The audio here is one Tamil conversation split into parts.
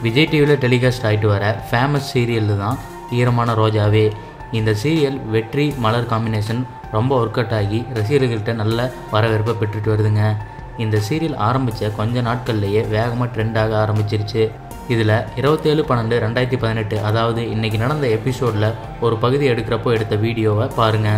விஜய் டிவியில் டெலிகாஸ்ட் ஆகிட்டு வர ஃபேமஸ் சீரியல் தான் ஈரமான ரோஜாவே இந்த சீரியல் வெற்றி மலர் காம்பினேஷன் ரொம்ப ஒர்க் அவுட் ஆகி ரசிகர்கள்ட்ட நல்ல வரவேற்பை பெற்றுட்டு வருதுங்க இந்த சீரியல் ஆரம்பித்த கொஞ்ச நாட்கள்லேயே வேகமாக ட்ரெண்ட் ஆக ஆரம்பிச்சிருச்சு இதில் இருபத்தேழு பன்னெண்டு ரெண்டாயிரத்தி பதினெட்டு அதாவது இன்றைக்கி நடந்த எபிசோடில் ஒரு பகுதி எடுக்கிறப்போ எடுத்த வீடியோவை பாருங்கள்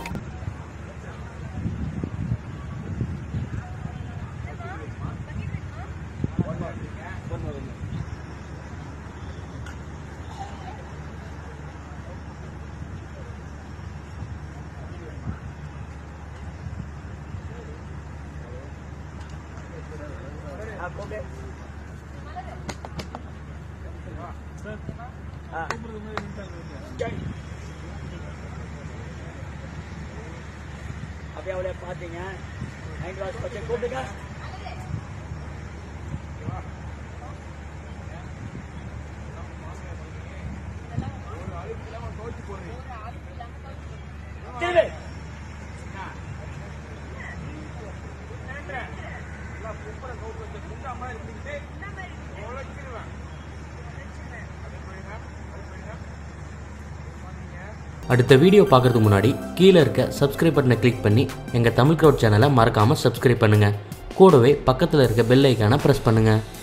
அப்படியே அவளே பார்த்தீங்க நைன் கிளாஸ் பச்சை கூப்பிடுங்க திரும்பி அடுத்த வீடியோ பார்க்குறதுக்கு முன்னாடி கீழே இருக்க சப்ஸ்கிரைப் பட்டனை கிளிக் பண்ணி எங்கள் தமிழ் க்ரௌட் சேனலை மறக்காமல் சப்ஸ்கிரைப் பண்ணுங்கள் கூடவே பக்கத்தில் இருக்க பெல் ஐக்கானை ப்ரெஸ் பண்ணுங்கள்